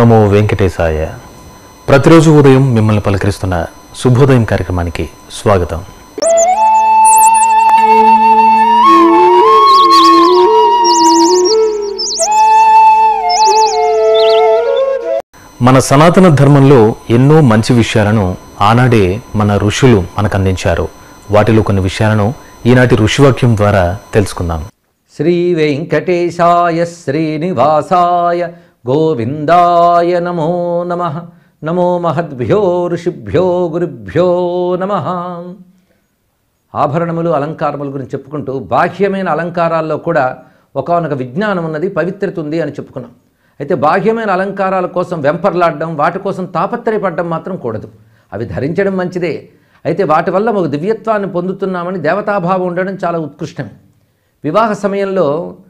నమో వెంకటేశాయ ప్రతిరోజు ఉదయం మిమ్మల్ని పలకరిస్తున్న శుభోదయం కార్యక్రమానికి స్వాగతం మన సనాతన ధర్మంలో ఎన్నో మంచి విషయాలను ఆనాడే మన ఋషులు మనకు అందించారు వాటిలో కొన్ని విషయాలను ఈనాటి ఋషివాక్యం ద్వారా తెలుసుకుందాం శ్రీ వెంకటేశాయ శ్రీనివాసాయ గోవిందాయ నమో నమ నమో మహద్భ్యో ఋషిభ్యో గురుభ్యో నమ ఆభరణములు అలంకారముల గురించి చెప్పుకుంటూ బాహ్యమైన అలంకారాల్లో కూడా ఒకనొక విజ్ఞానం ఉన్నది పవిత్రత ఉంది అని చెప్పుకున్నాం అయితే బాహ్యమైన అలంకారాల కోసం వెంపర్లాడడం వాటి కోసం తాపత్రయపడడం మాత్రం కూడదు అవి ధరించడం మంచిదే అయితే వాటి వల్ల ఒక దివ్యత్వాన్ని పొందుతున్నామని దేవతాభావం ఉండడం చాలా ఉత్కృష్టం వివాహ సమయంలో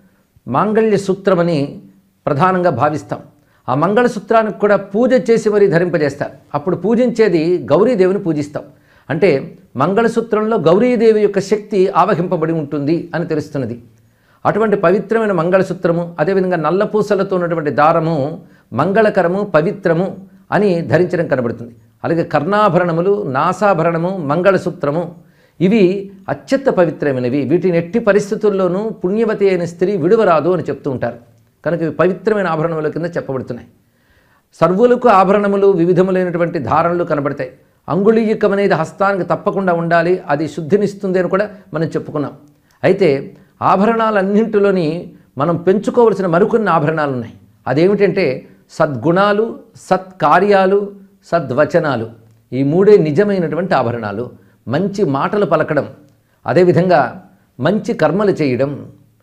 మాంగళ్య సూత్రమని ప్రధానంగా భావిస్తాం ఆ మంగళసూత్రానికి కూడా పూజ చేసి మరీ ధరింపజేస్తారు అప్పుడు పూజించేది గౌరీదేవిని పూజిస్తాం అంటే మంగళసూత్రంలో గౌరీదేవి యొక్క శక్తి ఆవహింపబడి ఉంటుంది అని తెలుస్తున్నది అటువంటి పవిత్రమైన మంగళసూత్రము అదేవిధంగా నల్ల పూసలతో ఉన్నటువంటి దారము మంగళకరము పవిత్రము అని ధరించడం కనబడుతుంది అలాగే కర్ణాభరణములు నాసాభరణము మంగళసూత్రము ఇవి అత్యంత పవిత్రమైనవి వీటిని ఎట్టి పరిస్థితుల్లోనూ పుణ్యవతి అయిన స్త్రీ విడువరాదు అని చెప్తూ ఉంటారు కనుక ఇవి పవిత్రమైన ఆభరణముల కింద చెప్పబడుతున్నాయి సర్వులకు ఆభరణములు వివిధములైనటువంటి ధారణలు కనబడతాయి అంగుళీయకం అనేది హస్తానికి తప్పకుండా ఉండాలి అది శుద్ధినిస్తుంది అని కూడా మనం చెప్పుకున్నాం అయితే ఆభరణాలన్నింటిలోని మనం పెంచుకోవలసిన మరికొన్ని ఆభరణాలు ఉన్నాయి అదేమిటంటే సద్గుణాలు సత్కార్యాలు సద్వచనాలు ఈ మూడే నిజమైనటువంటి ఆభరణాలు మంచి మాటలు పలకడం అదేవిధంగా మంచి కర్మలు చేయడం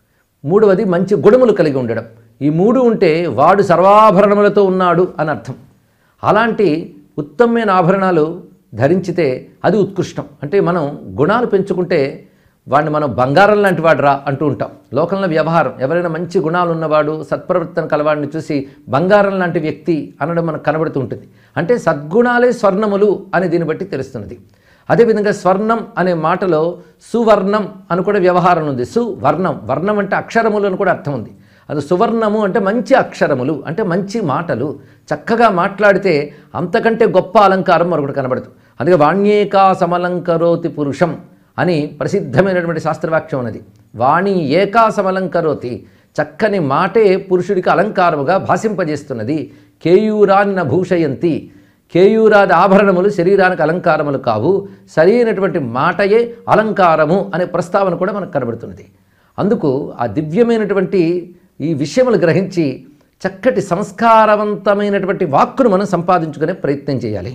మూడవది మంచి గుణములు కలిగి ఉండడం ఈ మూడు ఉంటే వాడు సర్వాభరణములతో ఉన్నాడు అని అర్థం అలాంటి ఉత్తమమైన ఆభరణాలు ధరించితే అది ఉత్కృష్టం అంటే మనం గుణాలు పెంచుకుంటే వాడిని మనం బంగారం లాంటి వాడు రా అంటూ ఉంటాం లోకంలో వ్యవహారం ఎవరైనా మంచి గుణాలు ఉన్నవాడు సత్ప్రవర్తన కలవాడిని చూసి బంగారం లాంటి వ్యక్తి అనడం మనకు కనబడుతూ ఉంటుంది అంటే సద్గుణాలే స్వర్ణములు అని దీన్ని బట్టి తెలుస్తున్నది అదేవిధంగా స్వర్ణం అనే మాటలో సువర్ణం అని కూడా వ్యవహారం ఉంది సువర్ణం వర్ణం అంటే అక్షరములు అని కూడా అర్థం ఉంది అది సువర్ణము అంటే మంచి అక్షరములు అంటే మంచి మాటలు చక్కగా మాట్లాడితే అంతకంటే గొప్ప అలంకారం మరొకటి కనబడదు అందుకే వాణ్యేకా సమలంకరోతి పురుషం అని ప్రసిద్ధమైనటువంటి శాస్త్రవాక్యం ఉన్నది వాణి ఏకా సమలంకరోతి చక్కని మాటే పురుషుడికి అలంకారముగా భాషింపజేస్తున్నది కేయూరాన్న భూషయంతి కేయూరాది ఆభరణములు శరీరానికి అలంకారములు కావు సరైనటువంటి మాటయే అలంకారము అనే ప్రస్తావన కూడా మనకు కనబడుతున్నది అందుకు ఆ దివ్యమైనటువంటి ఈ విషయములు గ్రహించి చక్కటి సంస్కారవంతమైనటువంటి వాక్కును మనం సంపాదించుకునే ప్రయత్నం చేయాలి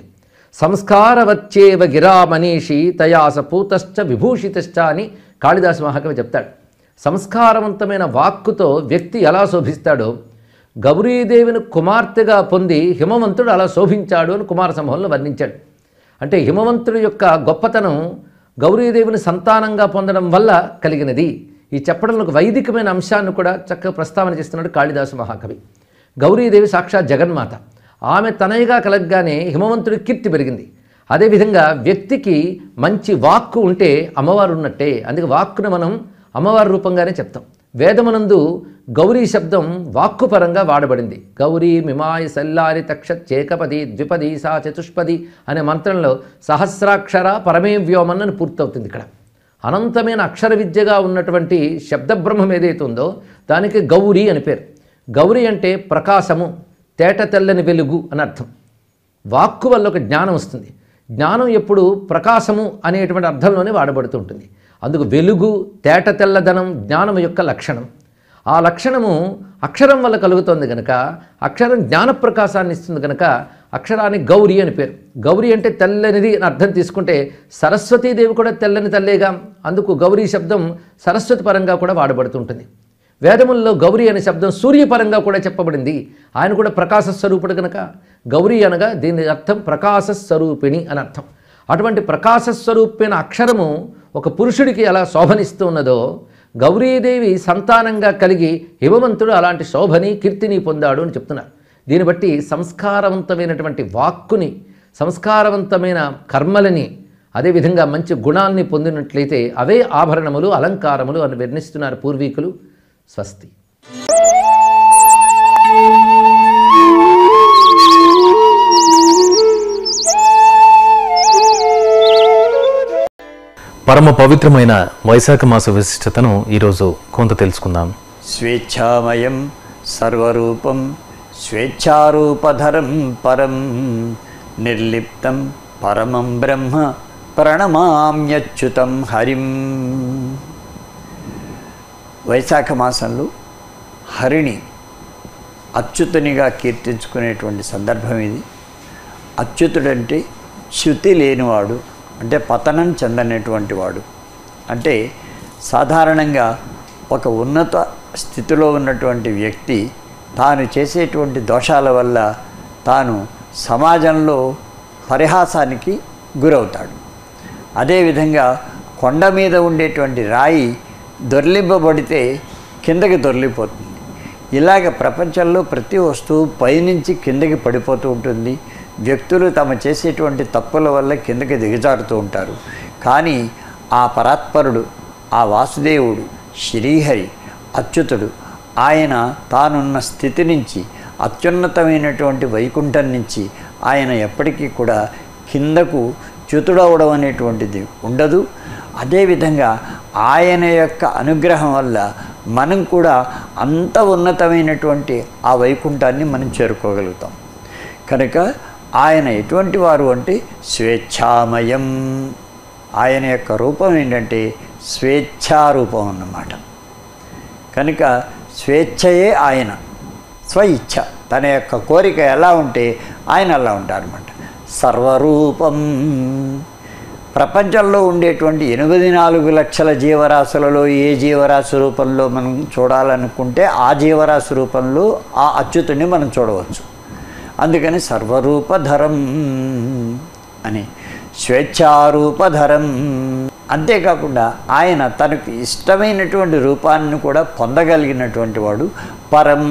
సంస్కారవచ్చేవ గిరా మనీషి తయాస పూతశ్చ విభూషితశ్చ అని కాళిదాసు మహాకవి చెప్తాడు సంస్కారవంతమైన వాక్కుతో వ్యక్తి ఎలా శోభిస్తాడో గౌరీదేవిని కుమార్తెగా పొంది హిమవంతుడు అలా శోభించాడు అని కుమార సంభవంలో వర్ణించాడు అంటే హిమవంతుడి యొక్క గొప్పతనం గౌరీదేవిని సంతానంగా పొందడం వల్ల కలిగినది ఈ చెప్పడంలో ఒక వైదికమైన అంశాన్ని కూడా చక్కగా ప్రస్తావన చేస్తున్నాడు కాళిదాసు మహాకవి గౌరీదేవి సాక్షాత్ జగన్మాత ఆమె తనయుగా కలగగానే హిమవంతుడి కీర్తి పెరిగింది అదేవిధంగా వ్యక్తికి మంచి వాక్కు ఉంటే అమ్మవారు ఉన్నట్టే అందుకే వాక్కును మనం అమ్మవారి రూపంగానే చెప్తాం వేదమనందు గౌరీ శబ్దం వాక్కు పరంగా వాడబడింది గౌరీ మిమాయ సల్లారి తక్ష చేకపది ద్విపది సా చతుష్పది అనే మంత్రంలో సహస్రాక్షర పరమే వ్యోమన్ పూర్తవుతుంది ఇక్కడ అనంతమైన అక్షర విద్యగా ఉన్నటువంటి శబ్దబ్రహ్మం ఏదైతే ఉందో దానికి గౌరీ అని పేరు గౌరీ అంటే ప్రకాశము తేట తెల్లని వెలుగు అని అర్థం వాక్కు వల్ల ఒక జ్ఞానం వస్తుంది జ్ఞానం ఎప్పుడు ప్రకాశము అనేటువంటి అర్థంలోనే వాడబడుతూ ఉంటుంది అందుకు వెలుగు తేట తెల్లదనం జ్ఞానం యొక్క లక్షణం ఆ లక్షణము అక్షరం వల్ల కలుగుతుంది కనుక అక్షరం జ్ఞానప్రకాశాన్ని ఇస్తుంది కనుక అక్షరానికి గౌరీ అని పేరు గౌరీ అంటే తెల్లనిది అని అర్థం తీసుకుంటే సరస్వతీదేవి కూడా తెల్లని తల్లేగా అందుకు గౌరీ శబ్దం సరస్వతి పరంగా కూడా వాడబడుతుంటుంది వేదముల్లో గౌరీ అనే శబ్దం సూర్యపరంగా కూడా చెప్పబడింది ఆయన కూడా ప్రకాశ స్వరూపుడు కనుక గౌరీ అనగా దీని అర్థం ప్రకాశ స్వరూపిణి అని అర్థం అటువంటి ప్రకాశ స్వరూపమైన అక్షరము ఒక పురుషుడికి ఎలా శోభనిస్తూ ఉన్నదో గౌరీదేవి సంతానంగా కలిగి హిమవంతుడు అలాంటి శోభని కీర్తిని పొందాడు అని చెప్తున్నారు దీన్ని బట్టి సంస్కారవంతమైనటువంటి వాక్కుని సంస్కారవంతమైన కర్మలని అదేవిధంగా మంచి గుణాల్ని పొందినట్లయితే అవే ఆభరణములు అలంకారములు అని వర్ణిస్తున్నారు పూర్వీకులు స్వస్తి పరమ పవిత్రమైన వైశాఖ మాస విశిష్టతను ఈరోజు కొంత తెలుసుకుందాం స్వేచ్ఛామయం సర్వరూపం స్వేచ్ఛారూపధరం పరం నిర్లిప్తం పరమం బ్రహ్మ ప్రణమామ్యచ్యుతం హరిం వైశాఖ మాసంలో హరిణి అచ్యుతునిగా కీర్తించుకునేటువంటి సందర్భం ఇది అచ్యుతుడంటే శృతి లేనివాడు అంటే పతనం చెందనేటువంటి వాడు అంటే సాధారణంగా ఒక ఉన్నత స్థితిలో ఉన్నటువంటి వ్యక్తి తాను చేసేటువంటి దోషాల వల్ల తాను సమాజంలో పరిహాసానికి గురవుతాడు అదేవిధంగా కొండ మీద ఉండేటువంటి రాయి దొర్లింపబడితే కిందకి దొర్లిపోతుంది ఇలాగ ప్రపంచంలో ప్రతి వస్తువు పైనుంచి కిందకి పడిపోతూ ఉంటుంది వ్యక్తులు తమ చేసేటువంటి తప్పుల వల్ల కిందకి దిగజారుతూ ఉంటారు కానీ ఆ పరాత్పరుడు ఆ వాసుదేవుడు శ్రీహరి అచ్యుతుడు ఆయన తానున్న స్థితి నుంచి అత్యున్నతమైనటువంటి వైకుంఠం నుంచి ఆయన ఎప్పటికీ కూడా కిందకు చ్యుతుడవడం అనేటువంటిది ఉండదు అదేవిధంగా ఆయన యొక్క అనుగ్రహం వల్ల మనం కూడా అంత ఉన్నతమైనటువంటి ఆ వైకుంఠాన్ని మనం చేరుకోగలుగుతాం కనుక ఆయన ఎటువంటి వారు అంటే స్వేచ్ఛామయం ఆయన యొక్క రూపం ఏంటంటే స్వేచ్ఛారూపం అన్నమాట కనుక స్వేచ్ఛయే ఆయన స్వ ఇచ్ఛ తన యొక్క కోరిక ఎలా ఉంటే ఆయన అలా ఉంటారన్నమాట సర్వరూపం ప్రపంచంలో ఉండేటువంటి ఎనిమిది నాలుగు లక్షల జీవరాశులలో ఏ జీవరాశి రూపంలో మనం చూడాలనుకుంటే ఆ జీవరాశి రూపంలో ఆ అచ్యుతుని మనం చూడవచ్చు అందుకని సర్వరూపధరం అని స్వేచ్ఛారూపధరం అంతేకాకుండా ఆయన తనకు ఇష్టమైనటువంటి రూపాన్ని కూడా పొందగలిగినటువంటి వాడు పరం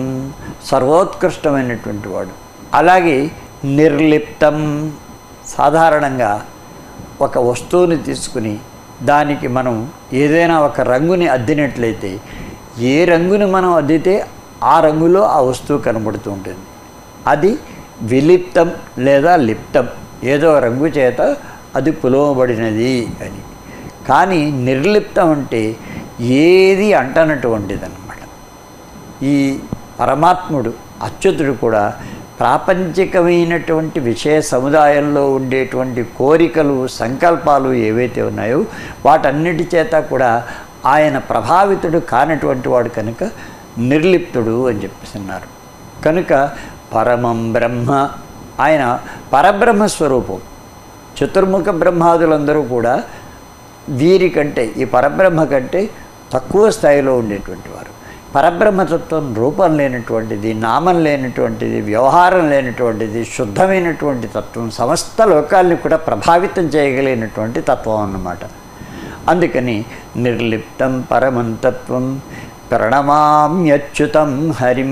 సర్వోత్కృష్టమైనటువంటి వాడు అలాగే నిర్లిప్తం సాధారణంగా ఒక వస్తువుని తీసుకుని దానికి మనం ఏదైనా ఒక రంగుని అద్దినట్లయితే ఏ రంగుని మనం అద్దితే ఆ రంగులో ఆ వస్తువు కనబడుతూ ఉంటుంది అది విలిప్తం లేదా లిప్తం ఏదో రంగు చేత అది పులవబడినది అని కానీ నిర్లిప్తం అంటే ఏది అంటనటువంటిదన్నమాట ఈ పరమాత్ముడు అచ్యుతుడు కూడా ప్రాపంచికమైనటువంటి విషయ సముదాయంలో ఉండేటువంటి కోరికలు సంకల్పాలు ఏవైతే ఉన్నాయో వాటన్నిటి చేత కూడా ఆయన ప్రభావితుడు కానటువంటి వాడు కనుక నిర్లిప్తుడు అని చెప్పేస్తున్నారు కనుక పరమం బ్రహ్మ ఆయన పరబ్రహ్మ స్వరూపం చతుర్ముఖ బ్రహ్మాదులందరూ కూడా వీరికంటే ఈ పరబ్రహ్మ కంటే తక్కువ స్థాయిలో ఉండేటువంటి వారు పరబ్రహ్మతత్వం రూపం లేనటువంటిది నామం లేనటువంటిది వ్యవహారం లేనటువంటిది శుద్ధమైనటువంటి తత్వం సమస్త లోకాల్ని కూడా ప్రభావితం చేయగలిగినటువంటి తత్వం అన్నమాట అందుకని నిర్లిప్తం పరమంతత్వం ప్రణమామ్యచ్యుతం హరిం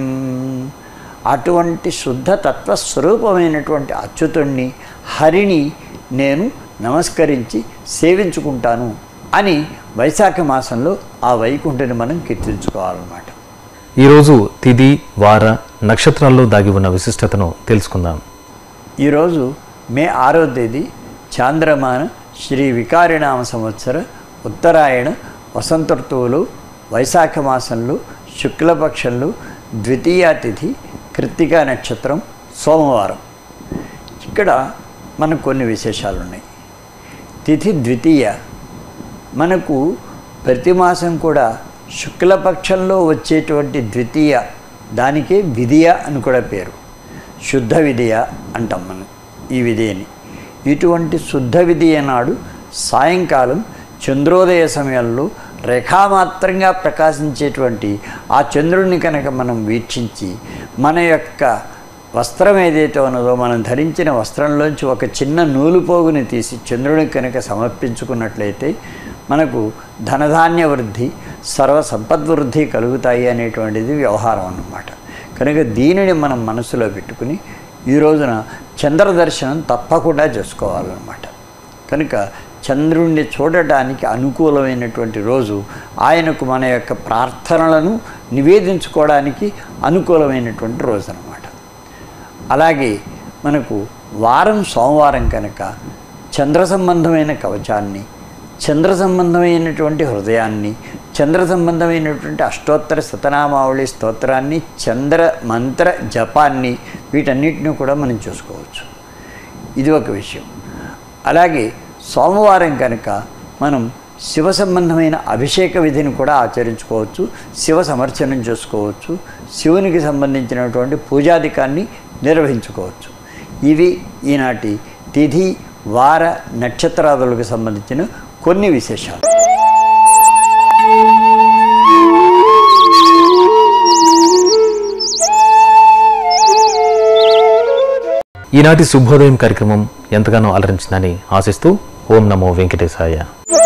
అటువంటి శుద్ధ తత్వ స్వరూపమైనటువంటి అచ్యుతుణ్ణి హరిని నేను నమస్కరించి సేవించుకుంటాను అని వైశాఖ మాసంలో ఆ వైకుంఠని మనం కీర్తించుకోవాలన్నమాట ఈరోజు తిథి వార నక్షత్రాల్లో దాగి ఉన్న విశిష్టతను తెలుసుకుందాం ఈరోజు మే ఆరో తేదీ చాంద్రమాన శ్రీ వికారినామ సంవత్సర ఉత్తరాయణ వసంత ఋతువులో వైశాఖ మాసంలో శుక్లపక్షంలో ద్వితీయ తిథి కృత్తికా నక్షత్రం సోమవారం ఇక్కడ మనకు కొన్ని విశేషాలు ఉన్నాయి తిథి ద్వితీయ మనకు ప్రతి మాసం కూడా శుక్లపక్షంలో వచ్చేటువంటి ద్వితీయ దానికే విధియ అని కూడా పేరు శుద్ధ విధియ అంటాం మనం ఈ విధియని ఇటువంటి శుద్ధ విధియ నాడు సాయంకాలం చంద్రోదయ సమయంలో రేఖామాత్రంగా ప్రకాశించేటువంటి ఆ చంద్రుడిని కనుక మనం వీక్షించి మన యొక్క వస్త్రం ఏదైతే ఉన్నదో మనం ధరించిన వస్త్రంలోంచి ఒక చిన్న నూలు పోగుని తీసి చంద్రుడికి కనుక సమర్పించుకున్నట్లయితే మనకు ధనధాన్య వృద్ధి సర్వ సంపద్వృద్ధి కలుగుతాయి అనేటువంటిది వ్యవహారం అన్నమాట కనుక దీనిని మనం మనసులో పెట్టుకుని ఈ రోజున చంద్ర దర్శనం తప్పకుండా చేసుకోవాలన్నమాట కనుక చంద్రుణ్ణి చూడటానికి అనుకూలమైనటువంటి రోజు ఆయనకు మన యొక్క ప్రార్థనలను నివేదించుకోవడానికి అనుకూలమైనటువంటి రోజు అన్నమాట అలాగే మనకు వారం సోమవారం కనుక చంద్ర సంబంధమైన కవచాన్ని చంద్ర సంబంధమైనటువంటి హృదయాన్ని చంద్ర సంబంధమైనటువంటి అష్టోత్తర శతనామావళి స్తోత్రాన్ని చంద్ర మంత్ర జపాన్ని వీటన్నిటిని కూడా మనం చూసుకోవచ్చు ఇది ఒక విషయం అలాగే సోమవారం కనుక మనం శివ సంబంధమైన అభిషేక విధిని కూడా ఆచరించుకోవచ్చు శివ సమర్చనం చేసుకోవచ్చు శివునికి సంబంధించినటువంటి పూజాధికాన్ని నిర్వహించుకోవచ్చు ఇవి ఈనాటి తిథి వార నక్షత్రాదులకు సంబంధించిన కొన్ని విశేషాలు ఈనాటి శుభోదయం కార్యక్రమం ఎంతగానో అలరించిందని ఆశిస్తూ ఓం నమో వెంకటేశాయ